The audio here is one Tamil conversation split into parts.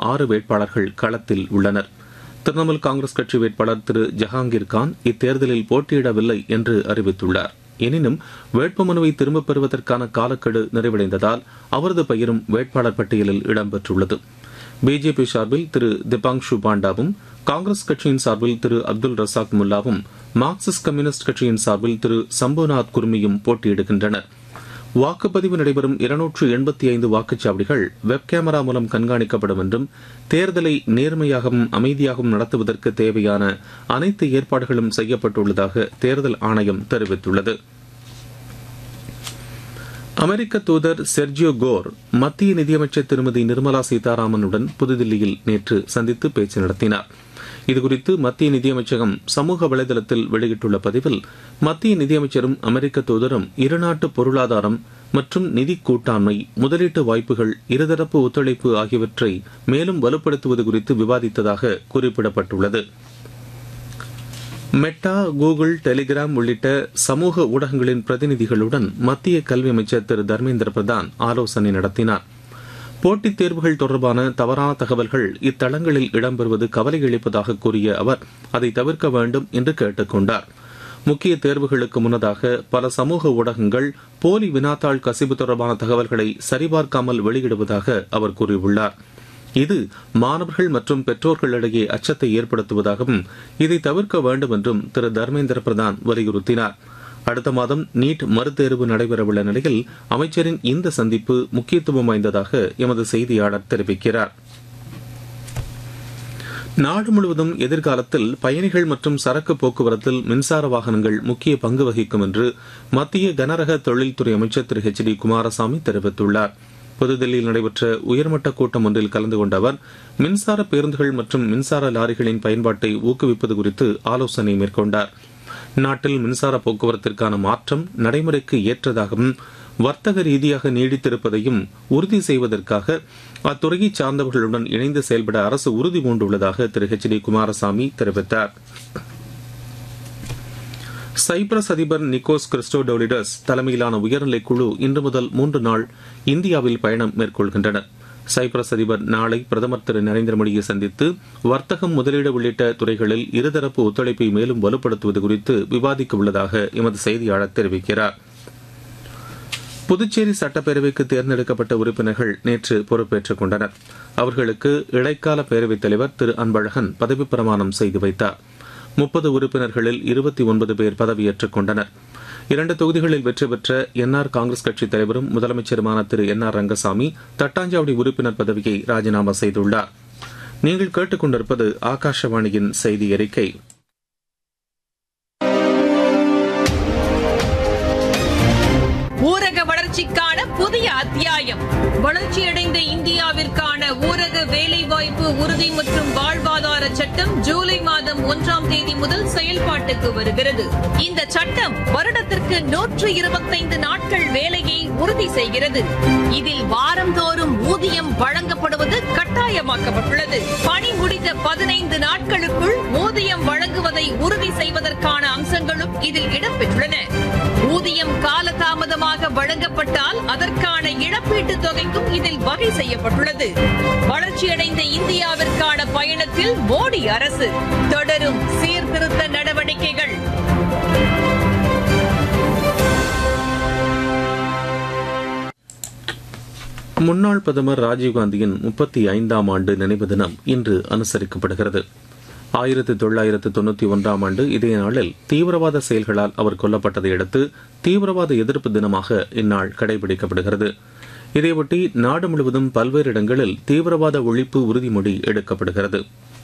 ஆறு வேட்பாளர்கள் களத்தில் உள்ளனர் திரிணாமுல் காங்கிரஸ் கட்சி வேட்பாளர் திரு ஜஹாங்கீர் கான் இத்தேர்தலில் போட்டியிடவில்லை என்று அறிவித்துள்ளார் எனினும் வேட்புமனுவை திரும்பப் பெறுவதற்கான காலக்கெடு நிறைவடைந்ததால் அவரது பெயரும் வேட்பாளர் பட்டியலில் இடம்பெற்றுள்ளது பிஜேபி சார்பில் திரு திபாங்ஷு பாண்டாவும் காங்கிரஸ் கட்சியின் சார்பில் திரு அப்துல் ரசாக் முல்லாவும் மார்க்சிஸ்ட் கம்யூனிஸ்ட் கட்சியின் சார்பில் திரு சம்புநாத் குர்மியும் போட்டியிடுகின்றனர் வாக்குப்பதிவு நடைபெறும் இருநூற்று எண்பத்தி ஐந்து வாக்குச்சாவடிகள் வெப் கேமரா மூலம் கண்காணிக்கப்படும் என்றும் தேர்தலை நேர்மையாகவும் அமைதியாகவும் நடத்துவதற்கு தேவையான அனைத்து ஏற்பாடுகளும் செய்யப்பட்டுள்ளதாக தேர்தல் ஆணையம் தெரிவித்துள்ளது அமெரிக்க தூதர் செர்ஜியோ கோர் மத்திய நிதியமைச்சர் திருமதி நிர்மலா சீதாராமனுடன் புதுதில்லியில் நேற்று சந்தித்து பேச்சு நடத்தினார் இதுகுறித்து மத்திய நிதியமைச்சகம் சமூக வலைதளத்தில் வெளியிட்டுள்ள பதிவில் மத்திய நிதியமைச்சரும் அமெரிக்க தூதரும் இருநாட்டு பொருளாதாரம் மற்றும் நிதி கூட்டாண்மை முதலீட்டு வாய்ப்புகள் இருதரப்பு ஒத்துழைப்பு ஆகியவற்றை மேலும் வலுப்படுத்துவது குறித்து விவாதித்ததாக குறிப்பிடப்பட்டுள்ளது மெட்டா கூகுள் டெலிகிராம் உள்ளிட்ட சமூக ஊடகங்களின் பிரதிநிதிகளுடன் மத்திய கல்வி அமைச்சர் திரு தர்மேந்திர பிரதான் ஆலோசனை நடத்தினார் போட்டித் தேர்வுகள் தொடர்பான தவறான தகவல்கள் இத்தளங்களில் இடம்பெறுவது கவலையளிப்பதாக கூறிய அவர் அதை தவிர்க்க வேண்டும் என்று கேட்டுக் கொண்டார் முக்கிய தேர்வுகளுக்கு முன்னதாக பல சமூக ஊடகங்கள் போலி வினாத்தாள் கசிவு தொடர்பான தகவல்களை சரிபார்க்காமல் வெளியிடுவதாக அவர் கூறியுள்ளார் இது மாணவர்கள் மற்றும் பெற்றோர்களிடையே அச்சத்தை ஏற்படுத்துவதாகவும் இதை தவிர்க்க வேண்டும் என்றும் திரு தர்மேந்திர பிரதான் வலியுறுத்தினார் அடுத்த மாதம் நீட் மறுதேர்வு நடைபெறவுள்ள நிலையில் அமைச்சரின் இந்த சந்திப்பு முக்கியத்துவம் வாய்ந்ததாக எமது செய்தியாளர் தெரிவிக்கிறார் நாடு முழுவதும் எதிர்காலத்தில் பயணிகள் மற்றும் சரக்கு போக்குவரத்தில் மின்சார வாகனங்கள் முக்கிய பங்கு வகிக்கும் என்று மத்திய கனரக தொழில்துறை அமைச்சர் திரு ஹெச் டி குமாரசாமி தெரிவித்துள்ளார் புதுதில்லியில் நடைபெற்ற உயர்மட்ட கூட்டம் ஒன்றில் கலந்து கொண்ட அவர் மின்சார பேருந்துகள் மற்றும் மின்சார லாரிகளின் பயன்பாட்டை ஊக்குவிப்பது குறித்து ஆலோசனை மேற்கொண்டார் நாட்டில் மின்சார போக்குவரத்திற்கான மாற்றம் நடைமுறைக்கு ஏற்றதாகவும் வர்த்தக ரீதியாக நீடித்திருப்பதையும் உறுதி செய்வதற்காக அத்துறையை சார்ந்தவர்களுடன் இணைந்து செயல்பட அரசு உறுதி பூண்டுள்ளதாக திரு ஹெச் டி குமாரசாமி தெரிவித்தார் சைப்ரஸ் அதிபர் நிக்கோஸ் கிறிஸ்டோடோலிடஸ் தலைமையிலான உயர்நிலை குழு இன்று முதல் மூன்று நாள் இந்தியாவில் பயணம் மேற்கொள்கின்றனர் சைப்ரஸ் அதிபர் நாளை பிரதமர் திரு நரேந்திர மோடியை சந்தித்து வர்த்தகம் முதலீடு உள்ளிட்ட துறைகளில் இருதரப்பு ஒத்துழைப்பை மேலும் வலுப்படுத்துவது குறித்து விவாதிக்க உள்ளதாக எமது செய்தியாளர் தெரிவிக்கிறார் புதுச்சேரி சட்டப்பேரவைக்கு தேர்ந்தெடுக்கப்பட்ட உறுப்பினர்கள் நேற்று பொறுப்பேற்றுக் கொண்டனர் அவர்களுக்கு இடைக்கால பேரவைத் தலைவர் திரு அன்பழகன் பதவிப் பிரமாணம் செய்து வைத்தார் முப்பது உறுப்பினர்களில் இருபத்தி ஒன்பது பேர் பதவியேற்றுக் கொண்டனர் இரண்டு தொகுதிகளில் வெற்றி பெற்ற என்ஆர் காங்கிரஸ் கட்சித் தலைவரும் முதலமைச்சருமான திரு என் ஆர் ரங்கசாமி தட்டாஞ்சாவடி உறுப்பினர் பதவியை ராஜினாமா செய்துள்ளார் நீங்கள் கேட்டுக்கொண்டிருப்பது ஆகாஷவாணியின் செய்தி அறிக்கை ஊரக வளர்ச்சிக்கான புதிய அத்தியாயம் வளர்ச்சியடைந்த இந்தியாவிற்கான ஊரக வேலைவாய்ப்பு உறுதி மற்றும் வாழ்வாதார சட்டம் ஜூலை மாதம் ஒன்றாம் தேதி முதல் செயல்பாட்டுக்கு வருகிறது இந்த சட்டம் வருடத்திற்கு நூற்று இருபத்தைந்து நாட்கள் வேலையை உறுதி செய்கிறது இதில் வாரந்தோறும் ஊதியம் வழங்கப்படுவது கட்டாயமாக்கப்பட்டுள்ளது பணி முடிந்த பதினைந்து நாட்களுக்குள் ஊதியம் வழங்குவதை உறுதி செய்வதற்கான அம்சங்களும் இதில் இடம்பெற்றுள்ளன ஊதியம் காலதாமதமாக வழங்கப்பட்டால் அதற்கான இழப்பீட்டுத் தொகைக்கும் இதில் வகை செய்யப்பட்டுள்ளது வளர்ச்சியடைந்த இந்தியாவிற்கான பயணத்தில் மோடி அரசு தொடரும் சீர்திருத்த நடவடிக்கைகள் முன்னாள் பிரதமர் ராஜீவ்காந்தியின் முப்பத்தி ஐந்தாம் ஆண்டு நினைவு தினம் இன்று அனுசரிக்கப்படுகிறது ஆயிரத்தி தொள்ளாயிரத்து தொண்ணூத்தி ஒன்றாம் ஆண்டு இதே நாளில் தீவிரவாத செயல்களால் அவர் கொல்லப்பட்டதை அடுத்து தீவிரவாத எதிர்ப்பு தினமாக இந்நாள் கடைபிடிக்கப்படுகிறது இதையொட்டி நாடு முழுவதும் பல்வேறு இடங்களில் தீவிரவாத ஒழிப்பு உறுதிமொழி எடுக்கப்படுகிறது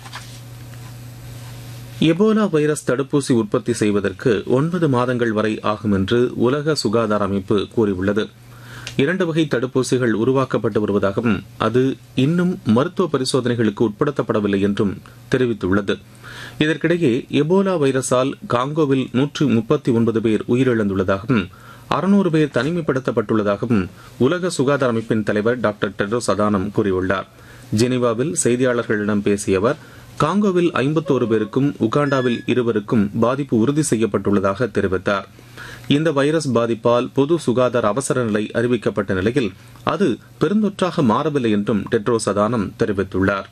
எபோலா வைரஸ் தடுப்பூசி உற்பத்தி செய்வதற்கு ஒன்பது மாதங்கள் வரை ஆகும் என்று உலக சுகாதார அமைப்பு கூறியுள்ளது இரண்டு வகை தடுப்பூசிகள் உருவாக்கப்பட்டு வருவதாகவும் அது இன்னும் மருத்துவ பரிசோதனைகளுக்கு உட்படுத்தப்படவில்லை என்றும் தெரிவித்துள்ளது இதற்கிடையே எபோலா வைரஸால் காங்கோவில் நூற்று முப்பத்தி ஒன்பது பேர் உயிரிழந்துள்ளதாகவும் அறுநூறு பேர் தனிமைப்படுத்தப்பட்டுள்ளதாகவும் உலக சுகாதார அமைப்பின் தலைவர் டாக்டர் டெட்ரோஸ் அதானம் கூறியுள்ளார் ஜெனீவாவில் செய்தியாளர்களிடம் பேசிய அவர் காங்கோவில் ஐம்பத்தோரு பேருக்கும் உகாண்டாவில் இருவருக்கும் பாதிப்பு உறுதி செய்யப்பட்டுள்ளதாக தெரிவித்தார் இந்த வைரஸ் பாதிப்பால் பொது சுகாதார அவசர நிலை அறிவிக்கப்பட்ட நிலையில் அது பெருந்தொற்றாக மாறவில்லை என்றும் டெட்ரோஸ் அதானம் தெரிவித்துள்ளார்